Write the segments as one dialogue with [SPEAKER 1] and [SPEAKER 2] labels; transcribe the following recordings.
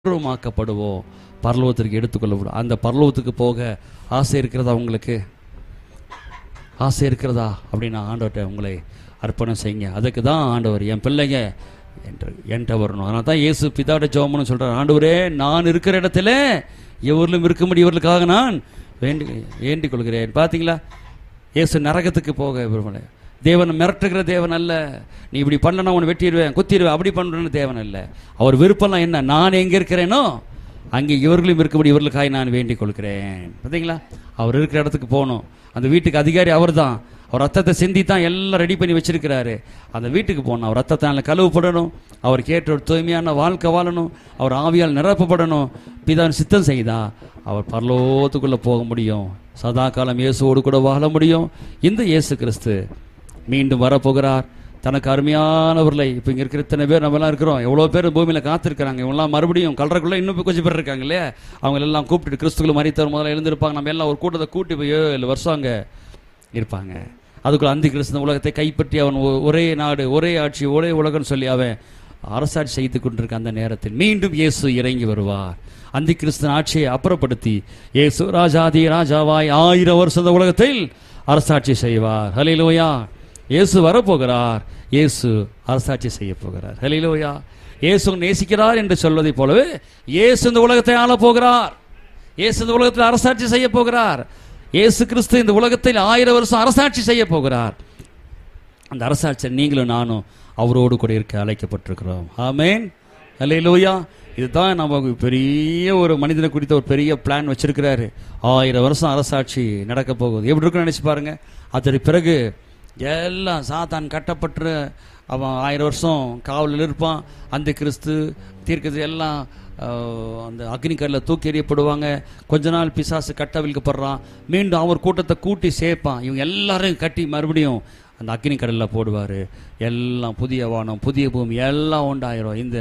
[SPEAKER 1] பருவமாக்கப்படுவோம் பரலோகத்திற்கு எடுத்துக்கொள்ளப்படும் அந்த பரலோகத்துக்கு போக ஆசை இருக்கிறதா உங்களுக்கு ஆசை இருக்கிறதா அப்படின்னு ஆண்டவர்கிட்ட உங்களை அர்ப்பணம் செய்யுங்க அதுக்கு தான் ஆண்டவர் என் பிள்ளைங்க என்கிட்ட என்கிட்ட வரணும் அதனால தான் இயேசு பிதாட ஜோமன்னு சொல்கிறார் ஆண்டவரே நான் இருக்கிற இடத்துல எவரிலும் இருக்கும்படி இவர்களுக்காக நான் வேண்டி வேண்டிக் கொள்கிறேன் பார்த்தீங்களா இயேசு நரகத்துக்கு போக விரும்பல தேவன் மிரட்டுகிற தேவன் அல்ல நீ இப்படி பண்ணனா உன்னை வெட்டிடுவேன் குத்திடுவேன் அப்படி பண்ணுறேன்னு தேவன் அல்ல அவர் விருப்பம்லாம் என்ன நான் எங்கே இருக்கிறேனோ அங்கே இவர்களும் இருக்கும்படி இவர்களுக்காக நான் வேண்டிக் கொள்கிறேன் பார்த்தீங்களா அவர் இருக்கிற இடத்துக்கு போகணும் அந்த வீட்டுக்கு அதிகாரி அவர் தான் அவர் ரத்தத்தை சிந்தி தான் எல்லாம் ரெடி பண்ணி வச்சிருக்கிறாரு அந்த வீட்டுக்கு போகணும் அவர் ரத்தத்தால் கழுவப்படணும் அவர் கேட்ட ஒரு தூய்மையான வாழ்க்கை வாழணும் அவர் ஆவியால் நிரப்பப்படணும் பிதான் சித்தம் செய்தா அவர் பரலோகத்துக்குள்ளே போக முடியும் சதா காலம் இயேசுவோடு கூட வாழ முடியும் இந்த இயேசு கிறிஸ்து மீண்டும் வரப்போகிறார் தனக்கு அருமையானவர்களை இப்போ இங்கே இருக்கிற இத்தனை பேர் நம்மலாம் இருக்கிறோம் எவ்வளோ பேர் பூமியில் காத்திருக்கிறாங்க இவங்களாம் மறுபடியும் கல்றக்குள்ளே இன்னும் போய் கொஞ்சம் பேர் இருக்காங்க இல்லையா அவங்க எல்லாம் கூப்பிட்டு கிறிஸ்துக்குள்ள மறித்தவர் முதல்ல எழுந்திருப்பாங்க நம்ம எல்லாம் ஒரு கூட்டத்தை கூட்டி போய் ஏழு வருஷம் அங்கே இருப்பாங்க அதுக்குள்ள அந்தி கிறிஸ்து உலகத்தை கைப்பற்றி அவன் ஒ- ஒரே நாடு ஒரே ஆட்சி ஒரே உலகம்னு சொல்லி அவன் அரசாட்சி செய்து கொண்டிருக்க அந்த நேரத்தில் மீண்டும் இயேசு இறங்கி வருவார் அந்தி கிறிஸ்தன் ஆட்சியை அப்புறப்படுத்தி இயேசு ராஜாதி ராஜாவாய் ஆயிரம் வருஷம் இந்த உலகத்தில் அரசாட்சி செய்வார் ஹலிலோயா இயேசு வரப்போகிறார் இயேசு அரசாட்சி செய்ய போகிறார் ஹலிலோயா இயேசு நேசிக்கிறார் என்று சொல்வதைப் போலவே இயேசு இந்த உலகத்தை ஆளப் போகிறார் இயேசு இந்த உலகத்தில் அரசாட்சி செய்ய போகிறார் இயேசு கிறிஸ்து இந்த உலகத்தில் ஆயிரம் வருஷம் அரசாட்சி செய்ய போகிறார் அந்த அரசாட்சியில் நீங்களும் நானும் அவரோடு கூட இருக்க அழைக்கப்பட்டிருக்கிறோம் ஆமேன் அல்லேலூயா இதுதான் நம்ம பெரிய ஒரு மனிதனை குறித்த ஒரு பெரிய பிளான் வச்சிருக்கிறாரு ஆயிரம் வருஷம் அரசாட்சி நடக்க போகுது எப்படி இருக்குன்னு நினைச்சு பாருங்க அதற்கு பிறகு எல்லாம் சாத்தான் கட்டப்பட்டு அவன் ஆயிரம் வருஷம் காவலில் இருப்பான் அந்த கிறிஸ்து தீர்க்கது எல்லாம் ஆஹ், அந்த அக்னிக்கல்ல தூக்கி எறியப்படுவாங்க கொஞ்ச நாள் பிசாசு கட்டவிழ்க்கப்படுறான் மீண்டும் அவர் கூட்டத்தை கூட்டி சேர்ப்பான் இவங்க எல்லாரையும் கட்டி மறுபடியும் அந்த அக்னி கடலில் போடுவார் எல்லாம் புதிய வானம் புதிய பூமி எல்லாம் உண்டாயிரும் இந்த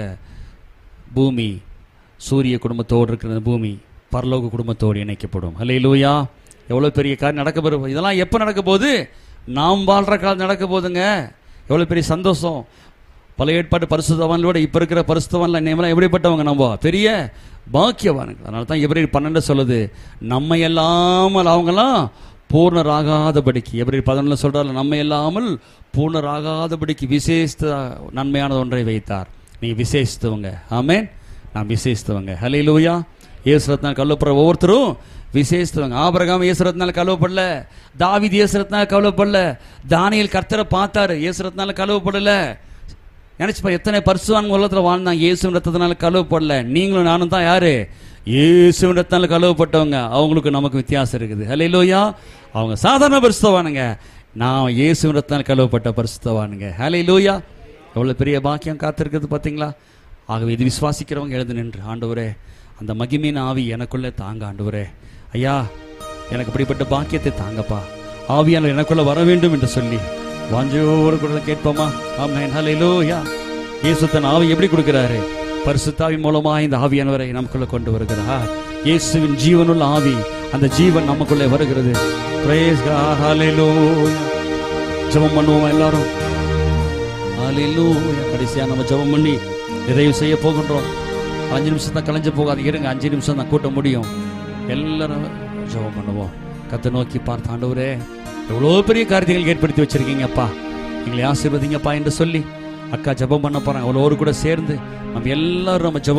[SPEAKER 1] பூமி சூரிய குடும்பத்தோடு இருக்கிற இந்த பூமி பரலோக குடும்பத்தோடு இணைக்கப்படும் ஹalleluya எவ்வளோ பெரிய காரியம் நடக்க போகுது இதெல்லாம் எப்போ நடக்க போகுது நாம் வாழ்கிற காலம் நடக்க போகுதுங்க எவ்வளோ பெரிய சந்தோஷம் பழைய ஏற்பாட்டு பரிசுத்தவான்களோட இப்போ இருக்கிற பரிசுத்தவான்ல நேமெல்லாம் எப்படிப்பட்டவங்க நம்ம பெரிய பாக்கியவானுங்க அதனால தான் எவரி பன்னெண்டு சொல்லுது நம்ம இல்லாமல் அவங்கெல்லாம் பூர்ணராகாதபடிக்கு எவரி பதினொன்று சொல்கிறாரு நம்ம இல்லாமல் பூர்ணராகாதபடிக்கு விசேஷ நன்மையானது ஒன்றை வைத்தார் நீ விசேஷித்தவங்க ஆமென் நான் விசேஷித்தவங்க ஹலே லூயா ஏசுரத்னால் கல்லப்புற ஒவ்வொருத்தரும் விசேஷித்தவங்க ஆபரகாம் ஏசுரத்னால கழுவப்படல தாவித் ஏசுரத்னால கழுவப்படல தானியல் கர்த்தரை பார்த்தாரு ஏசுரத்னால கழுவப்படல நினைச்சுப்பா எத்தனை பரிசுவான் உலகத்தில் வாழ்ந்தாங்க இயேசு ரத்தத்தினால கழுவப்படல நீங்களும் நானும் தான் யாரு இயேசு ரத்தத்தினால கழுவப்பட்டவங்க அவங்களுக்கு நமக்கு வித்தியாசம் இருக்குது ஹalleluya அவங்க சாதாரண பரிசுத்தவானுங்க நான் இயேசு ரத்தத்தினால கழுவப்பட்ட பரிசுத்தவானுங்க ஹalleluya எவ்வளவு பெரிய பாக்கியம் காத்திருக்குது பாத்தீங்களா ஆகவே இது விசுவாசிக்கிறவங்க எழுந்து நின்று ஆண்டவரே அந்த மகிமையின் ஆவி எனக்குள்ளே தாங்க ஆண்டவரே ஐயா எனக்கு இப்படிப்பட்ட பாக்கியத்தை தாங்கப்பா ஆவியானவர் எனக்குள்ள வர வேண்டும் என்று சொல்லி வாஞ்சோடு கூட கேட்போமா ஆமென் ஹalleluya இயேசு தன் ஆவி எப்படி கொடுக்கிறாரு பரிசுத்தாவி மூலமா இந்த ஆவியானவரை நமக்குள்ள கொண்டு வருகிறார் இயேசுவின் ஜீவனுள்ள ஆவி அந்த ஜீவன் நமக்குள்ளே வருகிறது praise god hallelujah ஜெபம் பண்ணுவோம் எல்லாரும் ஹalleluya கடைசியா நம்ம ஜெபம் பண்ணி நிறைவு செய்ய போகின்றோம் அஞ்சு நிமிஷம் தான் கலைஞ்சு போகாது இருங்க அஞ்சு நிமிஷம் தான் கூட்ட முடியும் எல்லாரும் ஜெபம் பண்ணுவோம் கத்தை நோக்கி பார்த்து ஆண்டவரே எவ்வளோ பெரிய காரியங்கள் ஏற்படுத்தி வச்சிருக்கீங்கப்பா எங்களை ஆசீர்வதிங்கப்பா என்று சொல்லி அக்கா ஜெபம் பண்ண போறாங்க அவ்வளோ கூட சேர்ந்து நம்ம எல்லாரும் நம்ம ஜெபம்